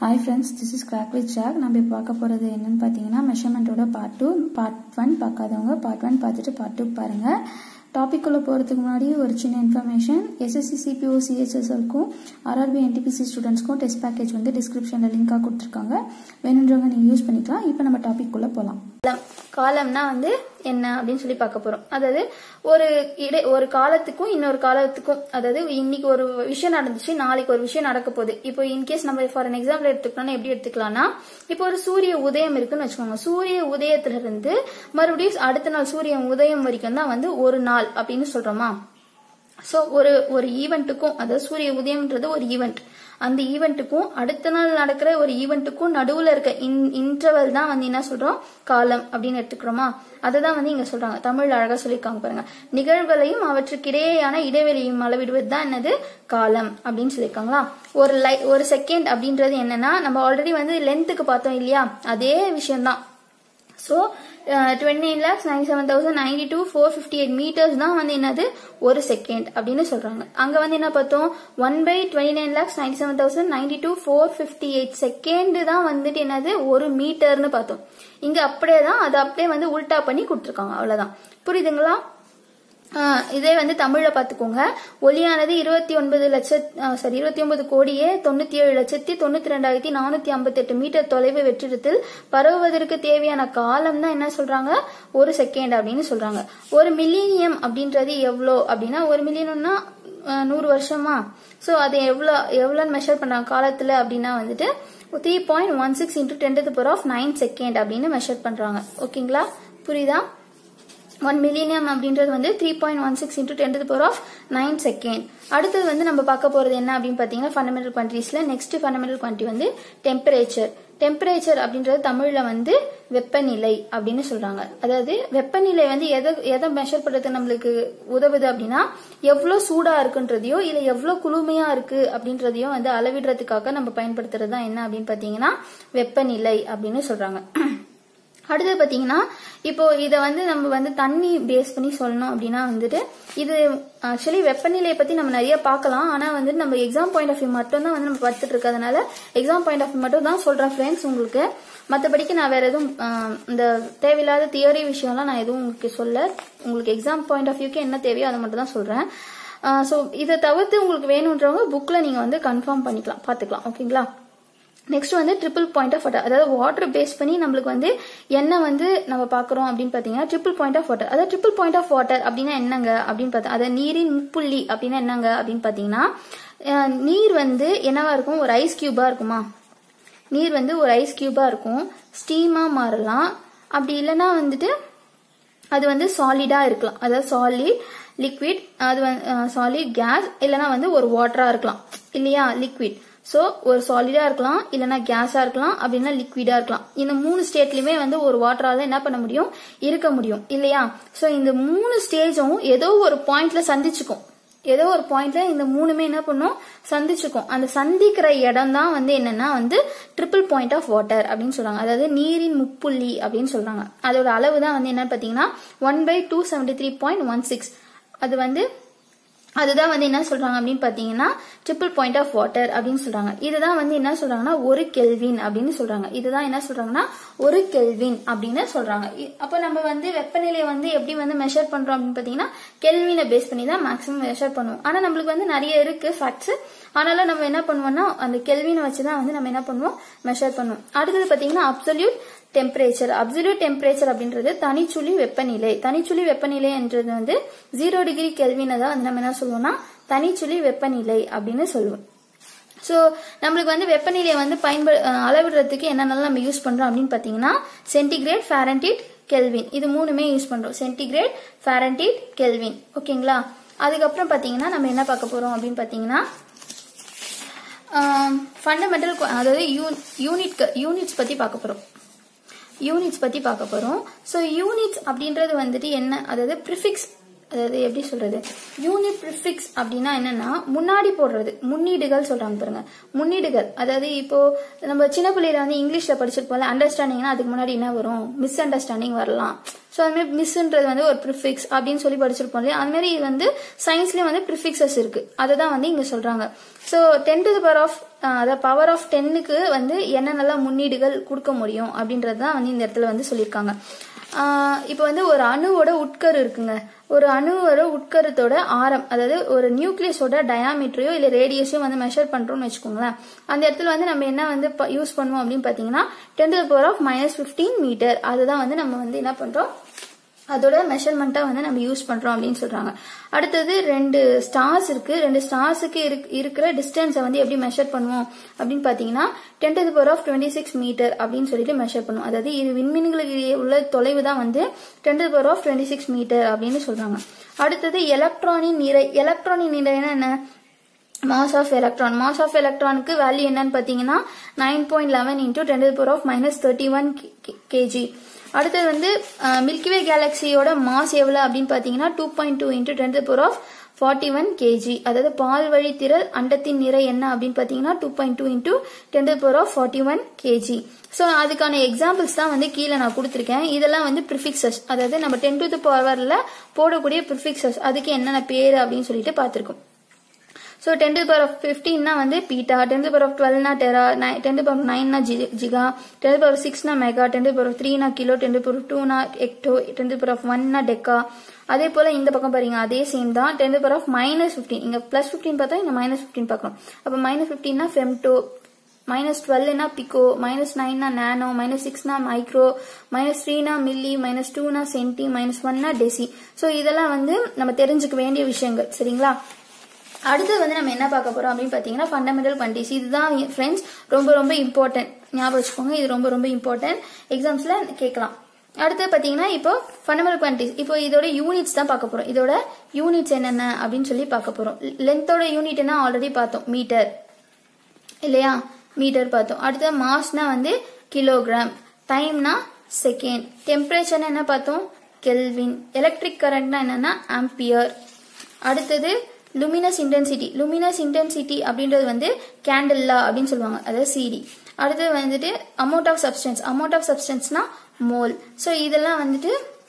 hi friends this is crack with Jack நம்ம இப்போ பார்க்க போகிறது என்னன்னு பார்த்தீங்கன்னா மெஷர்மெண்ட்டோட பார்ட் டூ பார்ட் ஒன் பார்க்காதவங்க பார்ட் ஒன் பார்த்துட்டு பார்ட் டூ பாருங்கள் டாபிக்குள்ளே போகிறதுக்கு முன்னாடி ஒரு சின்ன இன்ஃபர்மேஷன் எஸ்எஸ்சி சிபிஓ சிஹெச்எஸ்எல்க்கும் ஆர்ஆர்பி என்டிபிசி ஸ்டூடெண்ட்ஸ்க்கும் டெஸ்ட் பேக்கேஜ் வந்து டிஸ்கிரிப்ஷனில் லிங்காக கொடுத்துருக்காங்க வேணுன்றவங்க நீங்கள் யூஸ் பண்ணிக்கலாம் இப்போ நம்ம டாபிக்குள்ளே போகலாம் காலம் காலம்னா வந்து என்ன அப்படின்னு சொல்லி பார்க்க போறோம் அதாவது ஒரு இடை ஒரு காலத்துக்கும் இன்னொரு காலத்துக்கும் அதாவது இன்னைக்கு ஒரு விஷயம் நடந்துச்சு நாளைக்கு ஒரு விஷயம் நடக்க போகுது இப்போ இன்கேஸ் நம்ம ஃபார் அன் எக்ஸாம்பிள் எடுத்துக்கணும்னா எப்படி எடுத்துக்கலாம்னா இப்போ ஒரு சூரிய உதயம் இருக்குன்னு வச்சுக்கோங்க சூரிய உதயத்துல இருந்து மறுபடியும் அடுத்த நாள் சூரியன் உதயம் வரைக்கும் தான் வந்து ஒரு நாள் அப்படின்னு சொல்றோமா ஸோ ஒரு ஒரு ஈவெண்ட்டுக்கும் அதாவது சூரிய உதயம்ன்றது ஒரு ஈவெண்ட் அந்த ஈவெண்ட்டுக்கும் அடுத்த நாள் நடக்கிற ஒரு ஈவெண்ட்டுக்கும் நடுவில் இருக்க இன் இன்டர்வல் தான் வந்து என்ன சொல்றோம் காலம் அப்படின்னு எடுத்துக்கிறோமா அதை தான் வந்து இங்க சொல்றாங்க தமிழ் அழகா சொல்லியிருக்காங்க பாருங்க நிகழ்வுகளையும் அவற்றுக்கிடையேயான இடைவெளியும் அளவிடுவது தான் என்னது காலம் அப்படின்னு சொல்லியிருக்காங்களா ஒரு லை ஒரு செகண்ட் அப்படின்றது என்னன்னா நம்ம ஆல்ரெடி வந்து லென்த்துக்கு பார்த்தோம் இல்லையா அதே விஷயம்தான் so twenty nine lakhs ninety seven thousand ninety two four fifty eight metres தான் வந்து என்னது ஒரு செகண்ட் அப்படின்னு சொல்றாங்க அங்க வந்து என்ன பார்த்தோம் one by twenty nine lakhs ninety seven thousand ninety two four fifty eight second தான் வந்துட்டு என்னது ஒரு மீட்டர்னு பார்த்தோம் இங்க அப்படியே தான் அதை அப்படியே வந்து உல்டா பண்ணி கொடுத்துருக்காங்க அவ்வளவுதான் புரியுதுங்களா இதே வந்து தமிழ்ல பாத்துக்கோங்க ஒலியானது இருபத்தி ஒன்பது லட்சத் சாரி இருபத்தி ஒன்பது கோடியே தொண்ணூத்தி ஏழு லட்சத்தி தொண்ணூத்தி ரெண்டாயிரத்தி நானூத்தி ஐம்பத்தி எட்டு மீட்டர் தொலைவு வெற்றிடத்தில் பரவுவதற்கு தேவையான காலம் தான் என்ன சொல்றாங்க ஒரு செகண்ட் அப்படின்னு சொல்றாங்க ஒரு மில்லினியம் அப்படின்றது எவ்வளோ அப்படின்னா ஒரு மில்லியனம்னா நூறு வருஷமா ஸோ அதை எவ்வளோ எவ்வளோன்னு மெஷர் பண்றாங்க காலத்துல அப்படின்னா வந்துட்டு three point one six into ten power of nine second அப்படின்னு மெஷர் பண்றாங்க ஓகேங்களா புரியுதா ஒன் மில்லியனியம் அப்படின்றது வந்து three point one six into ten power of nine second அடுத்தது வந்து நம்ம பார்க்க போறது என்ன அப்படின்னு பார்த்தீங்கன்னா ஃபண்டமெண்டல் குவான்டிட்டிஸ்ல நெக்ஸ்ட் ஃபண்டமெண்டல் குவான்டிட்டி வந்து டெம்பரேச்சர் டெம்பரேச்சர் அப்படின்றது தமிழ்ல வந்து வெப்பநிலை அப்படின்னு சொல்றாங்க அதாவது வெப்பநிலை வந்து எதை எதை மெஷர் பண்றது நம்மளுக்கு உதவுது அப்படின்னா எவ்வளவு சூடா இருக்குன்றதையோ இல்ல எவ்வளவு குளுமையா இருக்கு அப்படின்றதையோ வந்து அளவிடுறதுக்காக நம்ம பயன்படுத்துறது தான் என்ன அப்படின்னு பாத்தீங்கன்னா வெப்பநிலை அப்படின்னு சொல்றாங்க அடுத்து பாத்தீங்கன்னா இப்போ இதை வந்து நம்ம வந்து தண்ணி பேஸ் பண்ணி சொல்லணும் அப்படின்னா வந்துட்டு இது ஆக்சுவலி வெப்பநிலையை பத்தி நம்ம நிறைய பார்க்கலாம் ஆனா வந்துட்டு நம்ம எக்ஸாம் பாயிண்ட் ஆஃப் வியூ மட்டும் தான் வந்து நம்ம பார்த்துட்டு இருக்கிறதுனால எக்ஸாம் பாயிண்ட் ஆஃப் வியூ மட்டும் தான் சொல்றேன் ஃப்ரெண்ட்ஸ் உங்களுக்கு மற்றபடிக்கு நான் வேற எதுவும் இந்த தேவையில்லாத தியரி விஷயம்லாம் நான் எதுவும் உங்களுக்கு சொல்ல உங்களுக்கு எக்ஸாம் பாயிண்ட் ஆஃப் வியூக்கு என்ன தேவையோ அதை மட்டும் தான் சொல்றேன் ஸோ இதை தவிர்த்து உங்களுக்கு வேணுன்றவங்க புக்ல நீங்க வந்து கன்ஃபார்ம் பண்ணிக்கலாம் பார்த்துக்கலாம் ஓகேங்களா நெக்ஸ்ட் வந்து ட்ரிபிள் பாயிண்ட் ஆஃப் வாட்டர் அதாவது வாட்டர் பேஸ் பண்ணி நம்மளுக்கு வந்து என்ன வந்து நம்ம பாக்குறோம் அப்படின்னு பாத்தீங்கன்னா ட்ரிபிள் பாயிண்ட் ஆஃப் வாட்டர் அதாவது ட்ரிபிள் பாயிண்ட் ஆஃப் வாட்டர் அப்படின்னா என்னங்க அப்படின்னு பார்த்தா அதாவது நீரின் முப்புள்ளி அப்படின்னா என்னங்க அப்படின்னு பாத்தீங்கன்னா நீர் வந்து என்னவா இருக்கும் ஒரு ஐஸ் கியூபா இருக்குமா நீர் வந்து ஒரு ஐஸ் கியூபா இருக்கும் ஸ்டீமா மாறலாம் அப்படி இல்லைன்னா வந்துட்டு அது வந்து சாலிடா இருக்கலாம் அதாவது சாலிட் லிக்விட் அது வந்து சாலிட் கேஸ் இல்லைன்னா வந்து ஒரு வாட்டரா இருக்கலாம் இல்லையா லிக்விட் ஸோ ஒரு சாலிடா இருக்கலாம் இல்லைன்னா கேஸா இருக்கலாம் அப்படின்னா லிக்விடா இருக்கலாம் இந்த மூணு ஸ்டேட்லயுமே வந்து ஒரு வாட்டரால என்ன பண்ண முடியும் இருக்க முடியும் இல்லையா ஸோ இந்த மூணு ஸ்டேஜும் ஏதோ ஒரு பாயிண்ட்ல சந்திச்சுக்கும் ஏதோ ஒரு பாயிண்ட்ல இந்த மூணுமே என்ன பண்ணும் சந்திச்சுக்கும் அந்த சந்திக்கிற இடம் தான் வந்து என்னன்னா வந்து ட்ரிபிள் பாயிண்ட் ஆஃப் வாட்டர் அப்படின்னு சொல்றாங்க அதாவது நீரின் முப்புள்ளி அப்படின்னு சொல்றாங்க அதோட அளவு தான் வந்து என்னன்னு பாத்தீங்கன்னா one by two seventy three point one six அது வந்து அதுதான் வந்து என்ன சொல்றாங்க அப்படின்னு பாத்தீங்கன்னா ட்ரிபிள் பாயிண்ட் ஆஃப் வாட்டர் அப்படின்னு சொல்றாங்க இதுதான் வந்து என்ன சொல்றாங்கன்னா ஒரு கெல்வின் அப்படின்னு சொல்றாங்க இதுதான் என்ன சொல்றாங்கன்னா ஒரு கெல்வின் அப்படின்னு சொல்றாங்க அப்போ நம்ம வந்து வெப்பநிலையை வந்து எப்படி வந்து மெஷர் பண்றோம் அப்படின்னு பாத்தீங்கன்னா கெல்வினை பேஸ் பண்ணி தான் மேக்ஸிமம் மெஷர் பண்ணுவோம் ஆனா நம்மளுக்கு வந்து நிறைய இருக்கு ஃபேக்ட்ஸ் ஆனாலும் நம்ம என்ன பண்ணுவோம்னா அந்த கெல்வினை வச்சுதான் வந்து நம்ம என்ன பண்ணுவோம் மெஷர் பண்ணுவோம் அடுத்தது பாத்தீங்கன்னா அப்சல்யூட் டெம்பரேச்சர் அப்சல்யூட் டெம்பரேச்சர் அப்படின்றது தனிச்சுழி வெப்பநிலை தனிச்சுழி வெப்பநிலை என்றது வந்து ஜீரோ டிகிரி கெல்வினை தான் வந்து நம்ம என்ன சொல்லுவோம்னா தனிச்சுழி வெப்பநிலை அப்படின்னு சொல்லுவோம் ஸோ நம்மளுக்கு வந்து வெப்பநிலையை வந்து பயன்படு அளவிடுறதுக்கு என்னென்னலாம் நம்ம யூஸ் பண்றோம் அப்படின்னு பார்த்தீங்கன்னா சென்டிகிரேட் ஃபேரன்டீட் கெல்வின் இது மூணுமே யூஸ் பண்றோம் சென்டிகிரேட் ஃபேரன்டீட் கெல்வின் ஓகேங்களா அதுக்கப்புறம் பார்த்தீங்கன்னா நம்ம என்ன பார்க்க போறோம் அப்படின்னு பார்த்தீங்கன்னா ஃபண்டமெண்டல் அதாவது யூனிட் யூனிட்ஸ் பத்தி பார்க்க போறோம் யூனிட்ஸ் பத்தி பார்க்க போறோம் ஸோ யூனிட்ஸ் அப்படின்றது வந்துட்டு என்ன அதாவது ப்ரிஃபிக்ஸ் அதாவது எப்படி சொல்றது யூனிட் ப்ரிஃபிக்ஸ் அப்படின்னா என்னன்னா முன்னாடி போடுறது முன்னீடுகள் சொல்றாங்க பாருங்க முன்னீடுகள் அதாவது இப்போ நம்ம சின்ன பிள்ளையில வந்து இங்கிலீஷ்ல படிச்சிருப்போம்ல அண்டர்ஸ்டாண்டிங்னா அதுக்கு முன்னாடி என்ன வரும் மிஸ் அண்டர்ஸ்டாண்டிங் வரலாம் ஸோ அது மாதிரி மிஸ்ன்றது வந்து ஒரு ப்ரிஃபிக்ஸ் அப்படின்னு சொல்லி படிச்சிருப்போம் இல்லையா அது மாதிரி இது வந்து சயின்ஸ்லயும் வந்து ப்ரிஃபிக்சஸ் இருக்கு அதை தான் வந்து இங்க சொல்றாங்க so ten to power of அதாவது பவர் ஆஃப் டென்னுக்கு வந்து என்னென்னலாம் முன்னீடுகள் கொடுக்க முடியும் அப்படின்றது தான் வந்து இந்த இடத்துல வந்து சொல்லியிருக்காங்க இப்போ வந்து ஒரு அணுவோட உட்கரு இருக்குங்க ஒரு அணுவோட உட்கருத்தோட ஆரம் அதாவது ஒரு நியூக்ளியஸோட டயாமீட்டரையோ இல்லை ரேடியஸையோ வந்து மெஷர் பண்றோம்னு வச்சுக்கோங்களேன் அந்த இடத்துல வந்து நம்ம என்ன வந்து யூஸ் பண்ணுவோம் அப்படின்னு பார்த்தீங்கன்னா ten to power of minus fifteen metre அதுதான் வந்து நம்ம வந்து என்ன பண்றோம் அதோட மெஷர்மெண்ட்டா வந்து நம்ம யூஸ் பண்றோம் அப்படின்னு சொல்றாங்க அடுத்தது ரெண்டு ஸ்டார்ஸ் இருக்கு ரெண்டு ஸ்டார்ஸுக்கு இருக்கிற டிஸ்டன்ஸை வந்து எப்படி மெஷர் பண்ணுவோம் அப்படின்னு பாத்தீங்கன்னா ten to power of twenty six metre அப்படின்னு சொல்லிட்டு மெஷர் பண்ணுவோம் அதாவது இரு விண்மீன்களுக்கு உள்ள தொலைவு தான் வந்து ten to power of twenty six metre அப்படின்னு சொல்றாங்க அடுத்தது எலக்ட்ரானின் நிறை எலக்ட்ரானின் நிறைனா என்ன mass of electron mass of எலக்ட்ரானுக்கு வேல்யூ என்னன்னு பாத்தீங்கன்னா nine point eleven into ten power of minus thirty one KG அடுத்தது வந்து மில்கிவே கேலக்சியோட மாஸ் எவ்வளவு அப்படின்னு பாத்தீங்கன்னா two point two into ten power of forty one KG அதாவது பால் வழி திரள் அண்டத்தின் நிறை என்ன அப்படின்னு பாத்தீங்கன்னா two point two into ten power of forty one KG so அதுக்கான எக்ஸாம்பிள்ஸ் தான் வந்து கீழே நான் கொடுத்துருக்கேன் இதெல்லாம் வந்து ப்ரிஃபிக்சஸ் அதாவது நம்ம டென் டு பவர்ல போடக்கூடிய ப்ரிஃபிக்சஸ் அதுக்கு என்னென்ன பேர் அப்படின்னு சொல்லிட்டு பார்த்துருக்கோம் ஸோ டென் பவர் ஆஃப் ஃபிஃப்டீன்னா வந்து பீட்டா டென் பவர் ஆஃப் டுவெல்னா டெரா டென் பவர் ஆஃப் நைன்னா ஜிகா டென் பவர் சிக்ஸ்னா மெகா டென் பவர் ஆஃப் த்ரீனா கிலோ டென் பவர் ஆஃப் டூனா எக்டோ டென் பவர் ஆஃப் ஒன்னா டெக்கா அதே போல இந்த பக்கம் பாருங்க அதே சேம் தான் ten power of minus fifteen இங்க பிளஸ் ஃபிஃப்டீன் பார்த்தா இங்க மைனஸ் ஃபிஃப்டீன் பார்க்கணும் அப்போ மைனஸ் ஃபிஃப்டீன்னா ஃபெம்டோ மைனஸ் டுவெல்னா பிகோ மைனஸ் நைன்னா நானோ மைனஸ் சிக்ஸ்னா மைக்ரோ மைனஸ் த்ரீனா மில்லி மைனஸ் டூனா சென்டி மைனஸ் ஒன்னா டெசி ஸோ இதெல்லாம் வந்து நம்ம தெரிஞ்சுக்க வேண்டிய விஷயங்கள் சரிங்களா அடுத்து வந்து நம்ம என்ன பார்க்க போறோம் அப்படின்னு பாத்தீங்கன்னா ஃபண்டமெண்டல் குவான்டிஸ் இதுதான் ஃப்ரெண்ட்ஸ் ரொம்ப ரொம்ப இம்பார்ட்டன்ட் ஞாபகம் வச்சுக்கோங்க இது ரொம்ப ரொம்ப இம்பார்ட்டன்ட் எக்ஸாம்ஸ்ல கேட்கலாம் அடுத்து பாத்தீங்கன்னா இப்போ ஃபண்டமெண்டல் குவான்டிஸ் இப்போ இதோட யூனிட்ஸ் தான் பார்க்க போறோம் இதோட யூனிட்ஸ் என்னென்ன அப்படின்னு சொல்லி பார்க்க போறோம் லென்த்தோட யூனிட் என்ன ஆல்ரெடி பார்த்தோம் மீட்டர் இல்லையா மீட்டர் பார்த்தோம் அடுத்து மாஸ்னா வந்து கிலோகிராம் டைம்னா செகண்ட் டெம்பரேச்சர்னா என்ன பார்த்தோம் கெல்வின் எலக்ட்ரிக் கரண்ட்னா என்னன்னா ஆம்பியர் அடுத்தது லுமினஸ் இன்டென்சிட்டி லுமினஸ் இன்டென்சிட்டி அப்படின்றது வந்து கேண்டில்லா அப்படின்னு சொல்லுவாங்க அதாவது சிடி அடுத்தது வந்துட்டு amount of substance amount of சப்ஸ்டன்ஸ்னா மோல் ஸோ இதெல்லாம் வந்துட்டு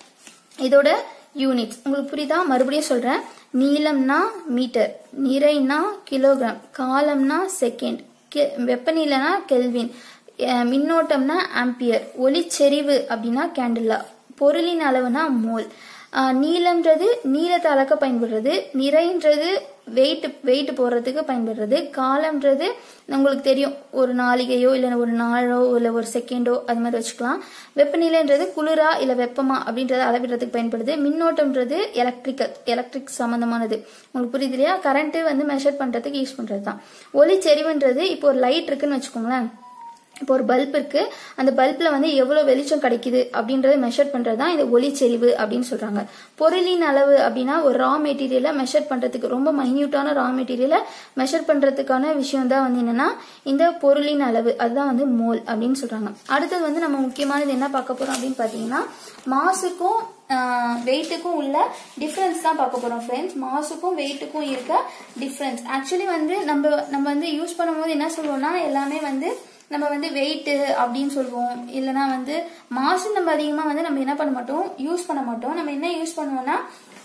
இதோட யூனிட்ஸ் உங்களுக்கு புரியுதா மறுபடியும் சொல்றேன் நீளம்னா மீட்டர் நிறைனா கிலோகிராம் காலம்னா செகண்ட் வெப்பநிலைனா கெல்வின் மின்னோட்டம்னா ஆம்பியர் ஒளிச்செறிவு அப்படின்னா கேண்டில்லா பொருளின் அளவுனா மோல் நீளம்ன்றது நீளத்தை அளக்க பயன்படுறது நிறைன்றது வெயிட் வெயிட் போடுறதுக்கு பயன்படுறது காலம்ன்றது உங்களுக்கு தெரியும் ஒரு நாளிகையோ இல்லை ஒரு நாளோ இல்லை ஒரு செகண்டோ அது மாதிரி வச்சுக்கலாம் வெப்பநிலைன்றது குளிரா இல்லை வெப்பமா அப்படின்றத அளவிடுறதுக்கு பயன்படுது மின்னோட்டம்ன்றது எலக்ட்ரிக்கல் எலக்ட்ரிக் சம்பந்தமானது உங்களுக்கு புரியுது இல்லையா கரண்ட் வந்து மெஷர் பண்றதுக்கு யூஸ் பண்றது தான் ஒளி செறிவுன்றது இப்போ ஒரு லைட் இருக்குன்னு வச்சுக்கோங்களேன் இப்போ ஒரு பல்ப் இருக்கு அந்த பல்ப்ல வந்து எவ்வளவு வெளிச்சம் கிடைக்குது அப்படின்றத மெஷர் பண்றது தான் இந்த ஒளிச்செறிவு அப்படின்னு சொல்றாங்க பொருளின் அளவு அப்படின்னா ஒரு ரா மெட்டீரியலை மெஷர் பண்றதுக்கு ரொம்ப மைன்யூட்டான ரா மெட்டீரியலை மெஷர் பண்றதுக்கான விஷயம் தான் வந்து என்னன்னா இந்த பொருளின் அளவு அதுதான் வந்து மோல் அப்படின்னு சொல்றாங்க அடுத்தது வந்து நம்ம முக்கியமானது என்ன பார்க்க போறோம் அப்படின்னு பாத்தீங்கன்னா மாசுக்கும் வெயிட்டுக்கும் உள்ள டிஃப்ரென்ஸ் தான் பார்க்க போறோம் ஃப்ரெண்ட்ஸ் மாசுக்கும் வெயிட்டுக்கும் இருக்க டிஃப்ரென்ஸ் ஆக்சுவலி வந்து நம்ம நம்ம வந்து யூஸ் பண்ணும்போது என்ன சொல்லுவோம்னா எல்லாமே வந்து நம்ம வந்து வெயிட் அப்படின்னு சொல்லுவோம் இல்லைனா வந்து மாசு நம்ம அதிகமாக வந்து நம்ம என்ன பண்ண மாட்டோம் யூஸ் பண்ண மாட்டோம் நம்ம என்ன யூஸ் பண்ணுவோம்னா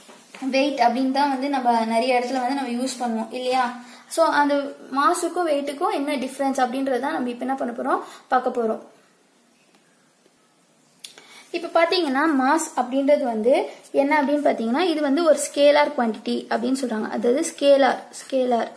வெயிட் அப்படின்னு தான் வந்து நம்ம நிறைய இடத்துல வந்து நம்ம யூஸ் பண்ணுவோம் இல்லையா ஸோ அந்த மாசுக்கும் வெயிட்டுக்கும் என்ன டிஃப்ரென்ஸ் அப்படின்றத நம்ம இப்போ என்ன பண்ண போறோம் பார்க்க போறோம் இப்போ பார்த்தீங்கன்னா மாஸ் அப்படின்றது வந்து என்ன அப்படின்னு பார்த்தீங்கன்னா இது வந்து ஒரு ஸ்கேலார் குவான்டிட்டி அப்படின்னு சொல்றாங்க அதாவது ஸ்கேலார் ஸ்கேலார்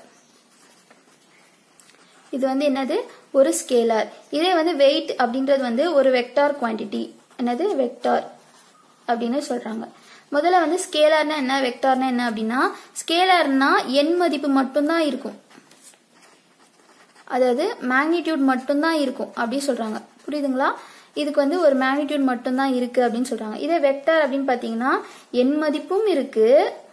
இது வந்து என்னது ஒரு ஸ்கேலார் இதே வந்து வெயிட் அப்படின்றது வந்து ஒரு வெக்டார் குவான்டிட்டி என்னது வெக்டார் அப்படின்னு சொல்றாங்க முதல்ல வந்து ஸ்கேலார்னா என்ன வெக்டார்னா என்ன அப்படின்னா ஸ்கேலார்னா எண் மதிப்பு மட்டும்தான் இருக்கும் அதாவது மேக்னிடியூட் மட்டும்தான் இருக்கும் அப்படி சொல்றாங்க புரியுதுங்களா இதுக்கு வந்து ஒரு மேக்னிடியூட் மட்டும்தான் இருக்கு அப்படின்னு சொல்றாங்க இதே வெக்டார் அப்படின்னு பாத்தீங்கன்னா எண் மதிப்பும் இருக்கு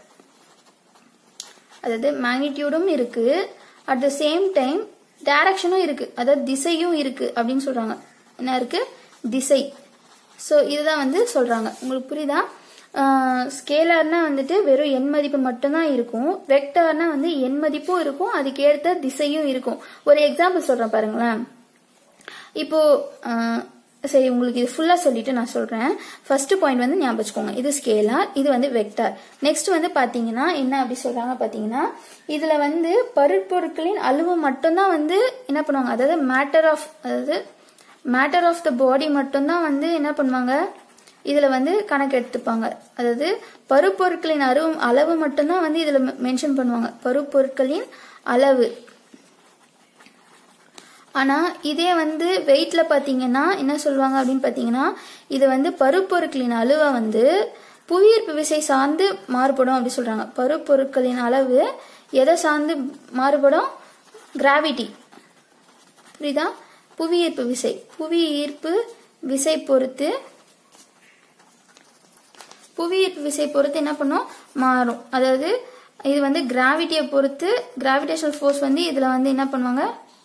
அதாவது மேக்னிடியூடும் இருக்கு அட் த சேம் டைம் டைரக்ஷனும் இருக்கு அதாவது திசையும் இருக்கு அப்படின்னு சொல்றாங்க என்ன இருக்கு திசை ஸோ இதுதான் வந்து சொல்றாங்க உங்களுக்கு புரியுதா ஸ்கேலார்னா வந்துட்டு வெறும் எண் மதிப்பு மட்டும்தான் இருக்கும் வெக்டார்னா வந்து எண் மதிப்பும் இருக்கும் அதுக்கேற்ற திசையும் இருக்கும் ஒரு எக்ஸாம்பிள் சொல்றேன் பாருங்களேன் இப்போ ஆஹ், சரி உங்களுக்கு இது ஃபுல்லா சொல்லிட்டு நான் சொல்றேன் ஃபர்ஸ்ட் பாயிண்ட் வந்து ஞாபகம் வச்சுக்கோங்க இது ஸ்கேலார் இது வந்து வெக்டார் நெக்ஸ்ட் வந்து பாத்தீங்கன்னா என்ன அப்படி சொல்றாங்க பாத்தீங்கன்னா இதுல வந்து பருப்பொருட்களின் அளவு மட்டும்தான் வந்து என்ன பண்ணுவாங்க அதாவது மேட்டர் ஆஃப் அதாவது மேட்டர் ஆஃப் த பாடி மட்டும்தான் வந்து என்ன பண்ணுவாங்க இதுல வந்து கணக்கு எடுத்துப்பாங்க அதாவது பருப்பொருட்களின் அளவு அளவு மட்டும்தான் வந்து இதுல மென்ஷன் பண்ணுவாங்க பருப்பொருட்களின் அளவு ஆனா இதே வந்து வெயிட்ல பாத்தீங்கன்னா என்ன சொல்லுவாங்க அப்படின்னு பாத்தீங்கன்னா இது வந்து பருப்பொருட்களின் அளவை வந்து புவியீர்ப்பு விசை சார்ந்து மாறுபடும் அப்படி சொல்றாங்க பருப்பொருட்களின் அளவு எதை சார்ந்து மாறுபடும் கிராவிட்டி புரியுதா புவியீர்ப்பு விசை புவியீர்ப்பு விசை பொறுத்து புவியீர்ப்பு விசை பொறுத்து என்ன பண்ணும் மாறும் அதாவது இது வந்து கிராவிட்டியை பொறுத்து கிராவிடேஷனல் ஃபோர்ஸ் வந்து இதுல வந்து என்ன பண்ணுவாங்க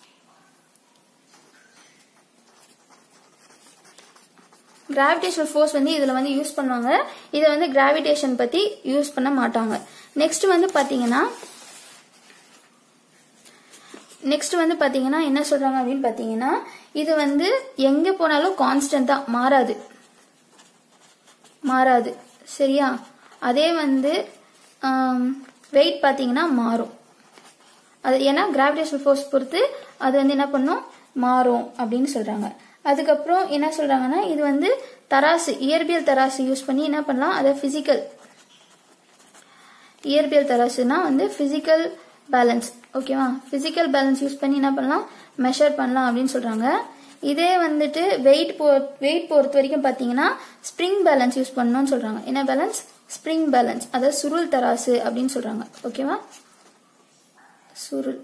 கிராவிடேஷனல் ஃபோர்ஸ் வந்து இதுல வந்து யூஸ் பண்ணுவாங்க இதை வந்து கிராவிடேஷன் பத்தி யூஸ் பண்ண மாட்டாங்க நெக்ஸ்ட் வந்து பாத்தீங்கன்னா நெக்ஸ்ட் வந்து பாத்தீங்கன்னா என்ன சொல்றாங்க அப்படின்னு பாத்தீங்கன்னா இது வந்து எங்க போனாலும் கான்ஸ்டன்ட் தான் மாறாது மாறாது சரியா அதே வந்து வெயிட் பாத்தீங்கன்னா மாறும் அது ஏன்னா கிராவிடேஷனல் ஃபோர்ஸ் பொறுத்து அது வந்து என்ன பண்ணும் மாறும் அப்படின்னு சொல்றாங்க அதுக்கப்புறம் என்ன சொல்றாங்கன்னா இது வந்து தராசு இயற்பியல் தராசு யூஸ் பண்ணி என்ன பண்ணலாம் அதை பிசிக்கல் இயற்பியல் தராசுனா வந்து பிசிக்கல் பேலன்ஸ் ஓகேவா பிசிக்கல் பேலன்ஸ் யூஸ் பண்ணி என்ன பண்ணலாம் மெஷர் பண்ணலாம் அப்படின்னு சொல்றாங்க இதே வந்துட்டு வெயிட் போ வெயிட் பொறுத்த வரைக்கும் பாத்தீங்கன்னா ஸ்ப்ரிங் பேலன்ஸ் யூஸ் பண்ணணும்னு சொல்றாங்க என்ன பேலன்ஸ் ஸ்ப்ரிங் பேலன்ஸ் அதாவது சுருள் தராசு அப்படின்னு சொல்றாங்க ஓகேவா சுருள்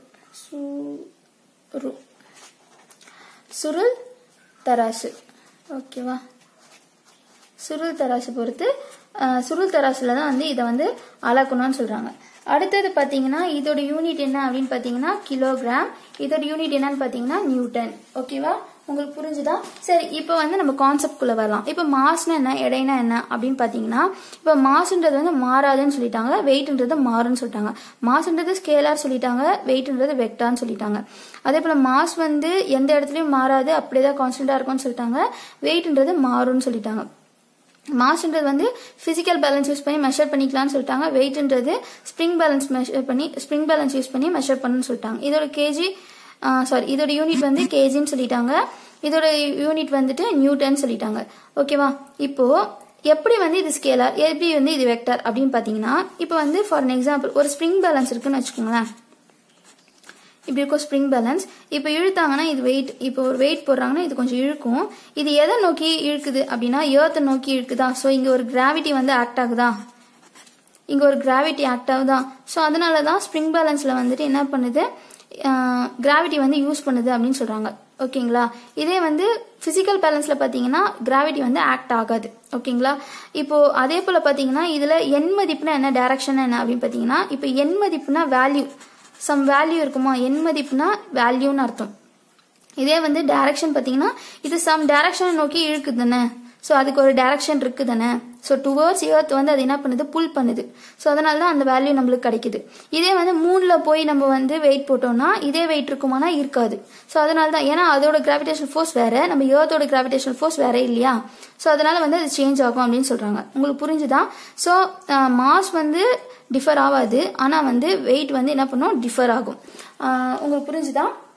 சுரு சுருள் தராசு ஓகேவா சுருள் தராசு பொறுத்து அஹ், சுருள் தராசுல தான் வந்து இதை வந்து அளக்கணும்னு சொல்றாங்க அடுத்தது பாத்தீங்கன்னா இதோட யூனிட் என்ன அப்படின்னு பாத்தீங்கன்னா கிலோகிராம் இதோட யூனிட் என்னன்னு பாத்தீங்கன்னா நியூட்டன் ஓகேவா உங்களுக்கு புரிஞ்சுதா சரி இப்போ வந்து நம்ம கான்செப்ட் குள்ள வரலாம் இப்போ மாஸ்னா என்ன எடைனா என்ன அப்படின்னு பாத்தீங்கன்னா இப்போ மாஸ்ன்றது வந்து மாறாதுன்னு சொல்லிட்டாங்க வெயிட்ன்றது மாறுன்னு சொல்லிட்டாங்க மாஸ்ன்றது ஸ்கேலார் சொல்லிட்டாங்க வெயிட்ன்றது வெக்டார்னு சொல்லிட்டாங்க அதே போல மாஸ் வந்து எந்த இடத்துலயும் மாறாது அப்படியேதான் கான்ஸ்டன்டா இருக்கும்னு சொல்லிட்டாங்க வெயிட்ன்றது மாறும்னு சொல்லிட்டாங்க மாஸ்ன்றது வந்து பிசிக்கல் பேலன்ஸ் யூஸ் பண்ணி மெஷர் பண்ணிக்கலாம்னு சொல்லிட்டாங்க வெயிட்ன்றது ஸ்ப்ரிங் பேலன்ஸ் மெஷர் பண்ணி ஸ்ப்ரிங் பேலன்ஸ் யூஸ் பண்ணி மெஷர் பண்ணணும்னு சொல்லிட்டாங்க இதோட கேஜி சாரி இதோட யூனிட் வந்து கேஜின்னு சொல்லிட்டாங்க இதோட யூனிட் வந்துட்டு நியூட்டன் சொல்லிட்டாங்க ஓகேவா இப்போ எப்படி வந்து இது ஸ்கேலார் எப்படி வந்து இது வெக்டார் அப்படின்னு பாத்தீங்கன்னா இப்போ வந்து ஃபார் an எக்ஸாம்பிள் ஒரு ஸ்ப்ரிங் பேலன்ஸ் இருக்குன்னு வச்சுக்கோங்களேன் இப்படி இருக்கும் ஸ்ப்ரிங் பேலன்ஸ் இப்போ இழுத்தாங்கன்னா இது வெயிட் இப்போ ஒரு வெயிட் போடுறாங்கன்னா இது கொஞ்சம் இழுக்கும் இது எதை நோக்கி இழுக்குது அப்படின்னா ஏர்த்தை நோக்கி இழுக்குதா ஸோ இங்க ஒரு கிராவிட்டி வந்து ஆக்ட் ஆகுதா இங்க ஒரு கிராவிட்டி ஆக்ட் ஆகுதா ஸோ அதனால தான் ஸ்ப்ரிங் பேலன்ஸ்ல வந்துட்டு என்ன பண்ணுது கிராவிட்டி வந்து யூஸ் பண்ணுது அப்படின்னு சொல்றாங்க ஓகேங்களா இதே வந்து பிசிக்கல் பேலன்ஸ்ல பாத்தீங்கன்னா கிராவிட்டி வந்து ஆக்ட் ஆகாது ஓகேங்களா இப்போ அதே போல பாத்தீங்கன்னா இதுல எண் மதிப்புனா என்ன டைரக்ஷன் என்ன அப்படின்னு பாத்தீங்கன்னா இப்போ எண் மதிப்புனா வேல்யூ சம் வேல்யூ இருக்குமா எண் மதிப்புனா வேல்யூன்னு அர்த்தம் இதே வந்து டைரக்ஷன் பாத்தீங்கன்னா இது சம் டைரக்ஷனை நோக்கி இழுக்குது தானே ஸோ அதுக்கு ஒரு டைரக்ஷன் இருக்கு தானே ஸோ டுவர்ட்ஸ் earth வந்து அது என்ன பண்ணுது புல் பண்ணுது ஸோ அதனால தான் அந்த வேல்யூ நம்மளுக்கு கிடைக்குது இதே வந்து மூணில் போய் நம்ம வந்து வெயிட் போட்டோம்னா இதே வெயிட் இருக்குமானா இருக்காது ஸோ அதனால தான் ஏன்னா அதோட கிராவிடேஷன் ஃபோர்ஸ் வேற நம்ம ஏர்த்தோட கிராவிடேஷன் ஃபோர்ஸ் வேற இல்லையா ஸோ அதனால வந்து அது சேஞ்ச் ஆகும் அப்படின்னு சொல்றாங்க உங்களுக்கு புரிஞ்சுதா ஸோ மாஸ் வந்து டிஃபர் ஆகாது ஆனால் வந்து வெயிட் வந்து என்ன பண்ணும் டிஃபர் ஆகும் ஆஹ் உங்களுக்கு புரிஞ்சுதா